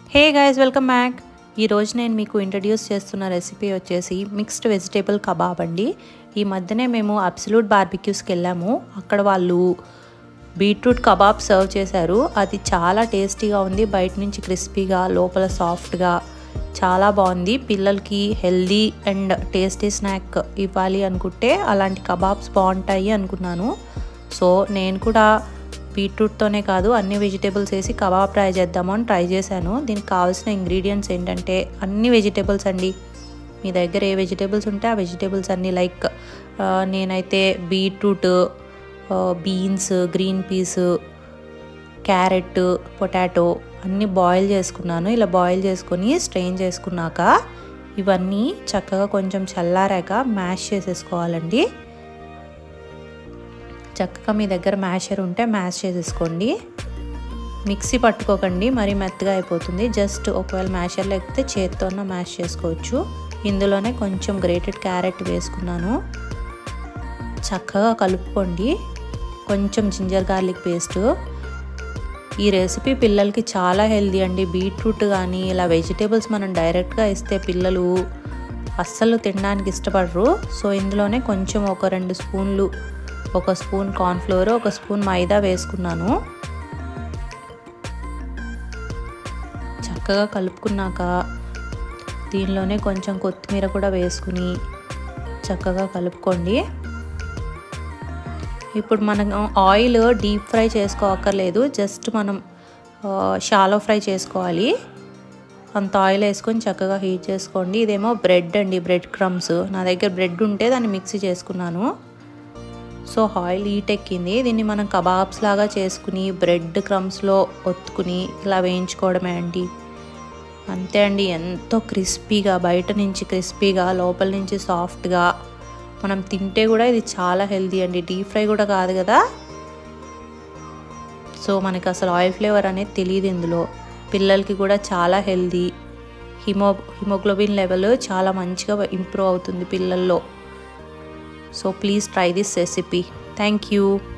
hey guys welcome back ఈరోజు నేను మీకు ఇంట్రడ్యూస్ చేస్తున్న రెసిపీ వచ్చేసి మిక్స్డ్ వెజిటేబుల్ కబాబ్ అండి ఈ మధ్యనే మేము అబ్సల్యూట్ బార్బిక్యూస్కి వెళ్ళాము అక్కడ వాళ్ళు బీట్రూట్ కబాబ్ సర్వ్ చేశారు అది చాలా టేస్టీగా ఉంది బయట నుంచి క్రిస్పీగా లోపల సాఫ్ట్గా చాలా బాగుంది పిల్లలకి హెల్దీ అండ్ టేస్టీ స్నాక్ ఇవ్వాలి అనుకుంటే అలాంటి కబాబ్స్ బాగుంటాయి అనుకున్నాను సో నేను కూడా బీట్రూట్తోనే కాదు అన్ని వెజిటేబుల్స్ వేసి కబాబ్ ట్రై చేద్దాము అని ట్రై చేశాను దీనికి కావాల్సిన ఇంగ్రీడియంట్స్ ఏంటంటే అన్ని వెజిటేబుల్స్ అండి మీ దగ్గర ఏ వెజిటేబుల్స్ ఉంటే ఆ వెజిటేబుల్స్ అన్నీ లైక్ నేనైతే beetroot beans green peas carrot potato అన్నీ బాయిల్ చేసుకున్నాను ఇలా బాయిల్ చేసుకొని స్ట్రెయిన్ చేసుకున్నాక ఇవన్నీ చక్కగా కొంచెం చల్లారాక మ్యాష్ చేసేసుకోవాలండి చక్కగా మీ దగ్గర మ్యాషర్ ఉంటే మ్యాష్ చేసేసుకోండి మిక్సీ పట్టుకోకండి మరీ మెత్తగా అయిపోతుంది జస్ట్ ఒకవేళ మ్యాషర్ లేకపోతే చేత్తో మ్యాష్ చేసుకోవచ్చు ఇందులోనే కొంచెం గ్రేటెడ్ క్యారెట్ వేసుకున్నాను చక్కగా కలుపుకోండి కొంచెం జింజర్ గార్లిక్ పేస్ట్ ఈ రెసిపీ పిల్లలకి చాలా హెల్దీ అండి బీట్రూట్ కానీ ఇలా వెజిటేబుల్స్ మనం డైరెక్ట్గా ఇస్తే పిల్లలు అస్సలు తినడానికి ఇష్టపడరు సో ఇందులోనే కొంచెం ఒక రెండు స్పూన్లు ఒక స్పూన్ కార్న్ఫ్లోర్ ఒక స్పూన్ మైదా వేసుకున్నాను చక్కగా కలుపుకున్నాక దీనిలోనే కొంచెం కొత్తిమీర కూడా వేసుకుని చక్కగా కలుపుకోండి ఇప్పుడు మనం ఆయిల్ డీప్ ఫ్రై చేసుకోవక్కర్లేదు జస్ట్ మనం షాలో ఫ్రై చేసుకోవాలి అంత ఆయిల్ వేసుకొని చక్కగా హీట్ చేసుకోండి ఇదేమో బ్రెడ్ అండి బ్రెడ్ క్రమ్స్ నా దగ్గర బ్రెడ్ ఉంటే దాన్ని మిక్సీ చేసుకున్నాను సో ఆయిల్ హీట్ ఎక్కింది దీన్ని మనం కబాబ్స్ లాగా చేసుకుని బ్రెడ్ క్రమ్స్లో ఒత్తుకుని ఇలా వేయించుకోవడమే అండి అంతే అండి ఎంతో క్రిస్పీగా బయట నుంచి క్రిస్పీగా లోపల నుంచి సాఫ్ట్గా మనం తింటే కూడా ఇది చాలా హెల్తీ అండి డీప్ ఫ్రై కూడా కాదు కదా సో మనకి అసలు ఆయిల్ ఫ్లేవర్ అనేది తెలియదు ఇందులో పిల్లలకి కూడా చాలా హెల్తీ హిమో హిమోగ్లోబిన్ లెవెల్ చాలా మంచిగా ఇంప్రూవ్ అవుతుంది పిల్లల్లో so please try this recipe thank you